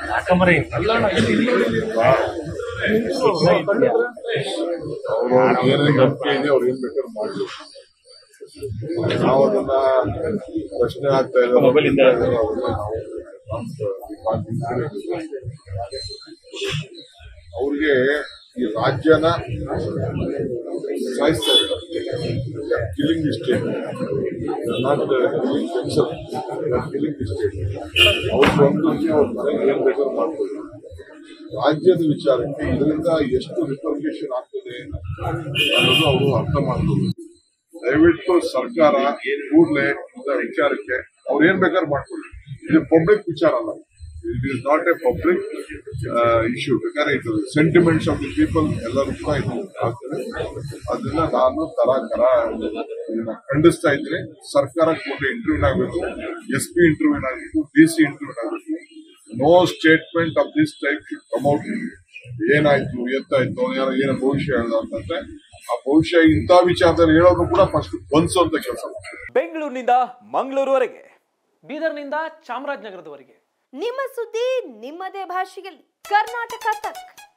ಅವರು ಏನೇನು ನಂಬಿಕೆ ಇದೆ ಅವ್ರು ಏನ್ ಬೇಕಾದ್ರೂ ಮಾಡ್ಲಿ ನಾವು ಅದನ್ನ ಪ್ರಶ್ನೆ ಆಗ್ತಾ ಇದ್ದಾರೆ ಅವ್ರಿಗೆ ಈ ರಾಜ್ಯನ ಸಾಯಿಸ್ತಾ ಇದ್ದಾರೆ killing mistake not killing pension killing mistake ಅವ್ರು ಬಂದು ಅವ್ರ ಮನೆಗೆ ಏನ್ ಬೇಕಾದ್ರೂ ಮಾಡ್ಬೋದು ರಾಜ್ಯದ ವಿಚಾರಕ್ಕೆ ಇದರಿಂದ ಎಷ್ಟು ರಿಪರ್ಕೇಶನ್ ಆಗ್ತದೆ ಅನ್ನೋದು ಅವರು ಅರ್ಥ ಮಾಡ್ಬೋದು ದಯವಿಟ್ಟು ಸರ್ಕಾರ ಕೂಡಲೇ ವಿಚಾರಕ್ಕೆ ಅವ್ರು ಏನ್ ಬೇಕಾದ್ರೂ ಮಾಡ್ಕೊಳ್ಳಿ ಇದು ಪಬ್ಲಿಕ್ ವಿಚಾರ ಅಲ್ಲ it is not a public issue ಬೇಕಾದ್ರೆ ಇದು ಸೆಂಟಿಮೆಂಟ್ಸ್ ಆಫ್ ದಿ ಪೀಪಲ್ ಎಲ್ಲರೂ ಕೂಡ ಇದು ಆಗ್ತದೆ ಅದನ್ನ ನಾನು ತರ ಕರ ಇದನ್ನ ಖಂಡಿಸ್ತಾ ಇದ್ರೆ ಸರ್ಕಾರ ಕೂಡ ಇಂಟರ್ವ್ಯೂ ಆಗಬೇಕು ಎಸ್ ಪಿ ಇಂಟರ್ವ್ಯೂ ಆಗಬೇಕು ಡಿ ಸಿ ಇಂಟರ್ವ್ಯೂ ಆಗಬೇಕು no statement of this type should come out ಏನಾಯ್ತು ಎತ್ತಾಯ್ತು ಯಾರೋ ಏನೋ ಭವಿಷ್ಯ ಹೇಳ್ದ ಅಂತಂದ್ರೆ ಆ ಭವಿಷ್ಯ ಇಂಥ ವಿಚಾರದಲ್ಲಿ ಹೇಳೋರು ಕೂಡ ಫಸ್ಟ್ ಬಂಧಿಸುವಂತ ಕೆಲಸ ಮಾಡ್ತಾರೆ ಬೆಂಗಳೂರಿನಿಂದ ಮಂಗಳೂರುವರೆಗೆ ಬೀದರ್ನಿಂದ ಚಾಮರಾಜನಗರದವರೆಗೆ ನಿಮ್ಮ ಸುದ್ದಿ ನಿಮ್ಮದೇ ಭಾಷೆಯಲ್ಲಿ ಕರ್ನಾಟಕ ತಕ್